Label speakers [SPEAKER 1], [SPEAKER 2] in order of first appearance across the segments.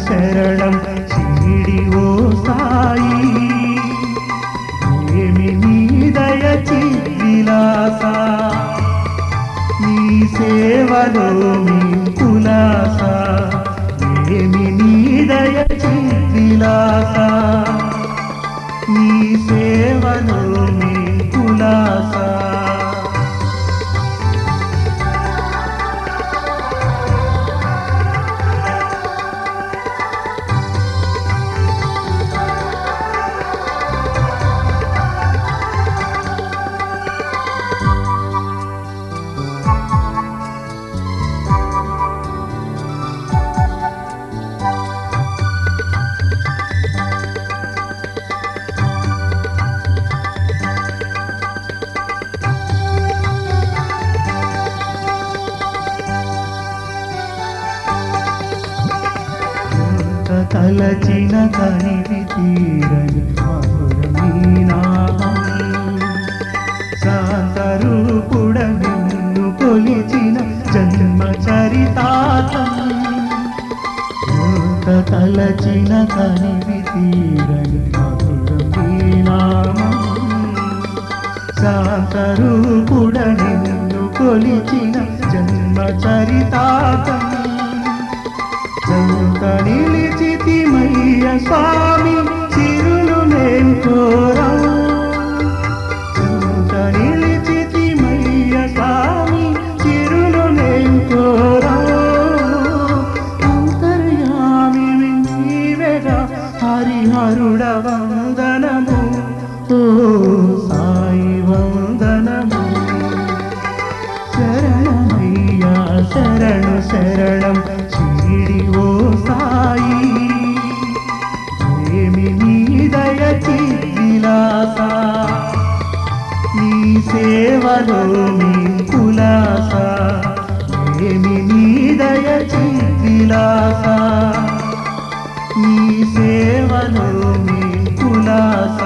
[SPEAKER 1] శరణం శిరిడి ఓ సాయి ఏమి నీ దయచి విలాస నీ సేవలో మీ కులాస ఏమి నీ దయచి విలాస నీ సేవలో మీ కులాస ఎంత తలచిన కనివి తీరని మధురమీ నామం శాంతరూపుడ నిన్ను కొలిచిన జన్మ చరితాతం ఎంత తలచిన కనివి తీరని మధురమీ నామం శాంతరూపుడ నిన్ను కొలిచిన జన్మ చరితాతం చంత నిలిచితిమయ్య స్వామి చిరులు నేను కోరా చంత నిలిచితిమయ్య స్వామి చిరులు నేను కోరా అంతర్యామి నీవేగా హరిహరుడ వందనము ఓ సాయి వందనము శరణమయ్యా శరణు శరణం శిరిడి ఓ సాయి ఏమి నీ దయచి విలాస నీ సేవలో మీ కులాస ఏమి నీ దయచి విలాస నీ సేవలో మీ కులాస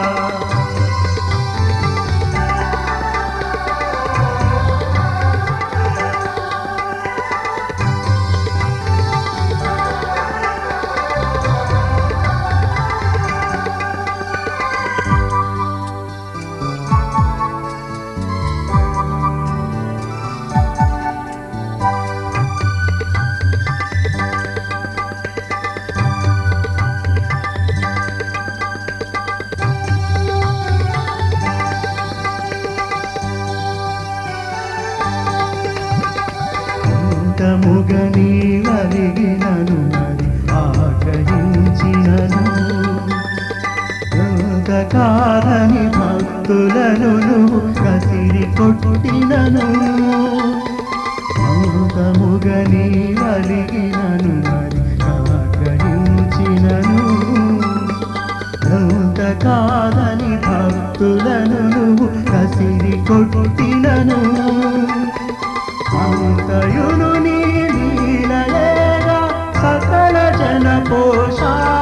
[SPEAKER 1] అంతముగని వరిగినను మరి ఆగ్రహించినను కాదని భక్తులను నువ్వు కసిరి కొట్టినను అంతముగని వరిగినను మరి ఆగ్రహించినను ఎంత కాదని భక్తులను నువ్వు కసిరి కొట్టినను అంతయును నీ లీలలేగా సకల జన పోష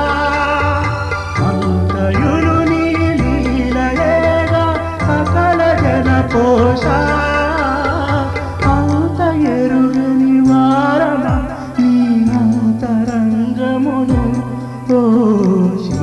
[SPEAKER 1] అంతయును నీ లీలలేగా సకల జన పోష అంత ఎరుగని వారణ నీ అంతరంగమును ఓ